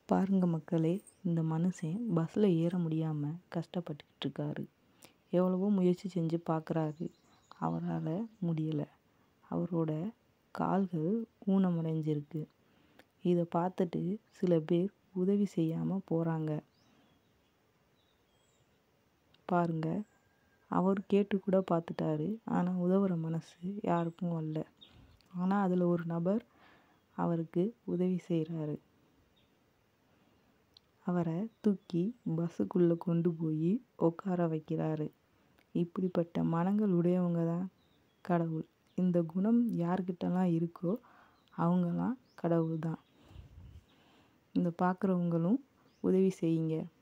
பாருங்க மக்களே இந்த மனுஷன் பஸ்ஸில் ஏற முடியாமல் கஷ்டப்பட்டுக்கிட்டு இருக்காரு எவ்வளவோ முயற்சி செஞ்சு பார்க்குறாரு அவரால் முடியலை அவரோட கால்கள் ஊனமடைஞ்சிருக்கு இதை பார்த்துட்டு சில பேர் உதவி செய்யாமல் போகிறாங்க பாருங்க அவர் கேட்டு கூட பார்த்துட்டாரு ஆனால் உதவுற மனசு யாருக்கும் வரல ஆனால் அதில் ஒரு நபர் அவருக்கு உதவி செய்கிறாரு அவரை தூக்கி பஸ்ஸுக்குள்ளே கொண்டு போய் உட்கார வைக்கிறாரு இப்படிப்பட்ட மனங்கள் உடையவங்க தான் கடவுள் இந்த குணம் யார்கிட்டலாம் இருக்கோ அவங்கலாம் கடவுள் தான் இந்த பார்க்குறவங்களும் உதவி செய்யுங்க